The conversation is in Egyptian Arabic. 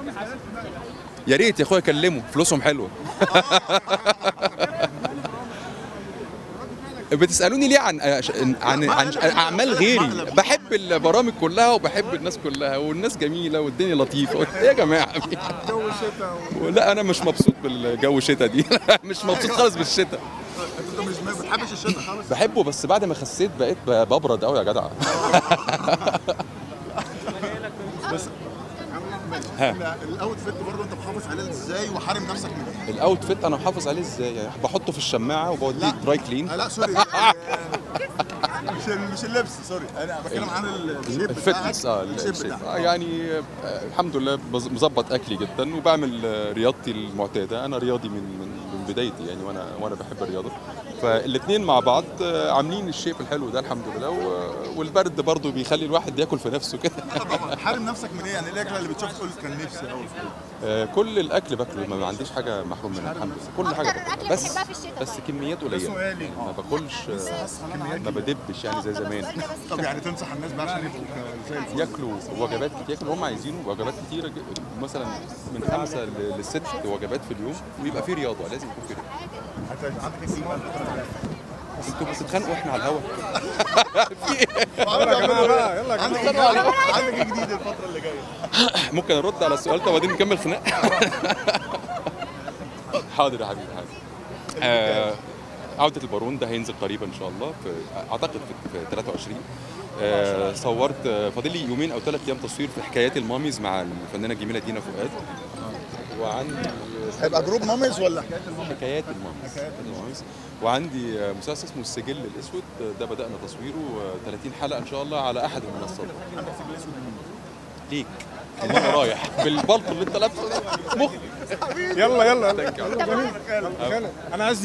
يا ريت يا اخويا كلمه فلوسهم حلوه بتسالوني ليه عن عن عن اعمال غيري بحب البرامج كلها وبحب الناس كلها والناس جميله والدنيا لطيفه ايه يا جماعه جو الشتاء لا انا مش مبسوط بالجو الشتاء دي مش مبسوط خالص بالشتاء انت مش ما بتحبش الشتاء خالص بحبه بس بعد ما خسيت بقيت ببرد قوي يا جدع بس ها. الاوتفيت برضه انت محافظ عليه ازاي وحارم نفسك من ايه؟ الاوت فيت انا محافظ عليه ازاي يعني بحطه في الشماعه وبوديه دراي كلين آه لا سوري مش مش اللبس سوري انا بتكلم عن الشيب بتاعك الفتنس اه الشيب الشيب. بتاعك آه يعني آه الحمد لله بز- مظبط اكلي جدا وبعمل آه، رياضتي المعتاده انا رياضي من من من بدايتي يعني وانا وانا بحب الرياضه فالاثنين مع بعض آه، عاملين الشيب الحلو ده الحمد لله و- والبرد برضو بيخلي الواحد ياكل في نفسه كده طبعا حارم نفسك من ايه يعني ايه الاكله اللي بتشوف تقول كان نفسي قوي آه، كل الاكل باكله ما عنديش حاجه محروم منها الحمد لله كل حاجه أكتر باكلها أكلة بس بتحبها في الشتاء بس كميات قليله سؤالي. ما باكلش آه، ما بدبش يعني زي زمان طب يعني تنصح الناس بقى عشان يبقوا ك- زي الفل ياكلوا وجبات كتير ياكلوا اللي هم عايزينه وجبات كتيره ج- مثلا من خمسه ل- لست وجبات في اليوم ويبقى في رياضه لازم يكون في رياضه انت عندك ايه بقى انتوا بتتخانقوا احنا على الهوا يلا يا جماعه بقى يلا عندك ايه عندك ايه جديد الفتره اللي جايه ممكن ارد على السؤال ده وبعدين نكمل خناق حاضر يا حبيبي حاضر آه عودة البارون ده هينزل قريبا ان شاء الله في اعتقد في, في 23 آه صورت آه، فاضل لي يومين او ثلاث ايام تصوير في حكايات الماميز مع الفنانه الجميله دينا فؤاد وعندي هيبقى جروب ماميز ولا حكايه حكايات الماميز حكايات الماميز وعندي آه، مسلسل اسمه السجل الاسود آه، ده بدانا تصويره آه، 30 حلقه ان شاء الله على احد المنصات ليك اللي انا رايح بالبلطو اللي انت لابسه ده مخ يلا يلا Thank you. يلا جميل انا عايز